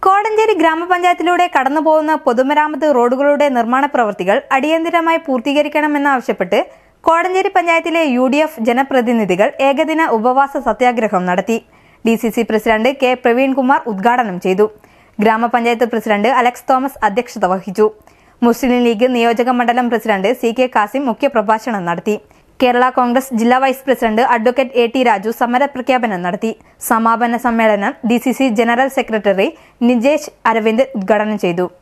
കോടഞ്ചേരി ഗ്രാമപഞ്ചായത്തിലൂടെ കടന്നുപോകുന്ന പൊതുമരാമത്ത് റോഡുകളുടെ നിർമ്മാണ പ്രവൃത്തികൾ അടിയന്തിരമായി പൂർത്തീകരിക്കണമെന്നാവശ്യപ്പെട്ട് കോടഞ്ചേരി പഞ്ചായത്തിലെ യു ഡി എഫ് ജനപ്രതിനിധികൾ ഏകദിന ഉപവാസ സത്യാഗ്രഹം നടത്തി D C C president K Praveenkumar ഉദ്ഘാടനം ചെയ്തു ഗ്രാമപഞ്ചായത്ത് പ്രസിഡന്റ് അലക്സ് തോമസ് അധ്യക്ഷത വഹിച്ചു മുസ്ലിം ലീഗ് നിയോജക മണ്ഡലം പ്രസിഡന്റ് സി കെ കാസിം മുഖ്യപ്രഭാഷണം നടത്തി കേരള കോൺഗ്രസ് ജില്ലാ vice president advocate A T Raju സമരപ്രഖ്യാപനം നടത്തി സമാപന സമ്മേളനം D general secretary Nijesh Aravind ഉദ്ഘാടനം ചെയ്തു